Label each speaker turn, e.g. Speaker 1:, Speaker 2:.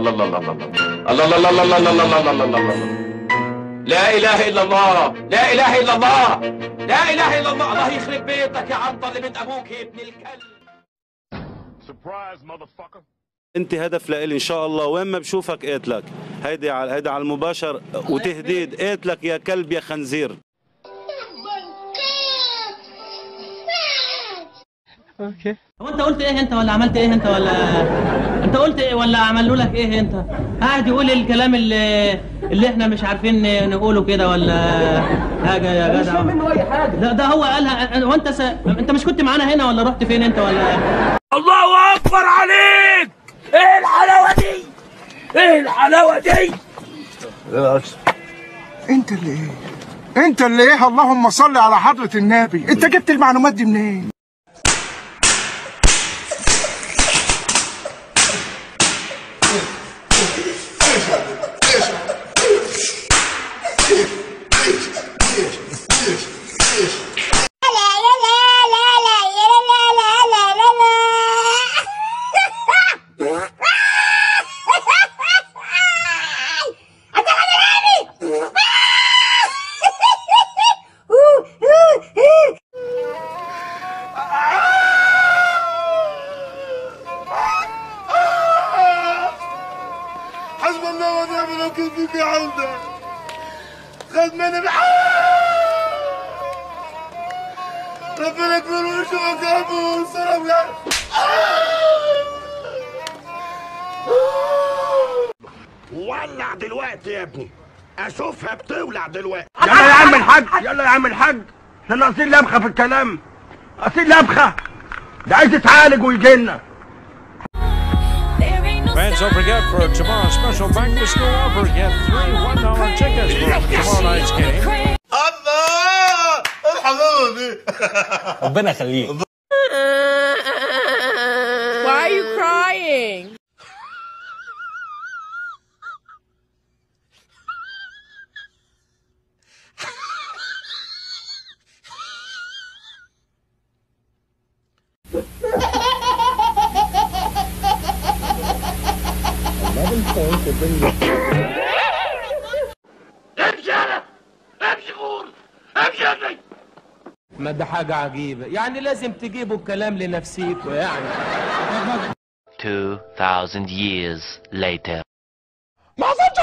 Speaker 1: الله الله الله الله الله الله الله الله الله الله الله الله الله لا اله الا الله لا اله الا الله لا اله الا الله الله يخرب بيتك يا عنطر اللي بنت ابوك يا ابن الكلب
Speaker 2: انت هدف لإلي ان شاء الله وين ما بشوفك قاتلك هيدي على هيدي على المباشر وتهديد قاتلك يا كلب يا خنزير
Speaker 3: هو انت قلت ايه انت ولا عملت ايه انت ولا انت قلت ايه ولا عملوا لك ايه انت قاعد يقول الكلام اللي اللي احنا مش عارفين نقوله كده ولا حاجه يا جدع مش منه اي حاجه لا ده هو قالها وانت س... انت مش كنت معانا هنا ولا رحت فين انت ولا
Speaker 1: الله اكبر عليك ايه الحلاوه دي ايه الحلاوه دي
Speaker 4: انت اللي ايه انت اللي ايه اللهم صل على حضرة النبي انت جبت المعلومات دي منين حسب الله ونعم الوكيل فيك يا عودة خد مني ربنا يكبر ويشوفك يا ابو السلام يا
Speaker 5: ولع دلوقتي يا ابني اشوفها بتولع دلوقتي
Speaker 6: يلا يا عم الحاج يلا يا عم الحاج احنا ناقصين لبخه في الكلام ناقصين لبخه ده عايز يتعالج ويجي لنا
Speaker 7: Fans, don't forget for tomorrow's special back to school offer, get three $1 tickets for tomorrow night's game.
Speaker 4: الله الحلاوة دي
Speaker 8: ربنا يخليك
Speaker 9: Why are you crying?
Speaker 1: امشي انا امشي غور امشي يا ابني
Speaker 3: ما ده حاجه عجيبه يعني لازم تجيبوا الكلام لنفسيكوا يعني
Speaker 10: 2,000 years later.
Speaker 5: ما اظنش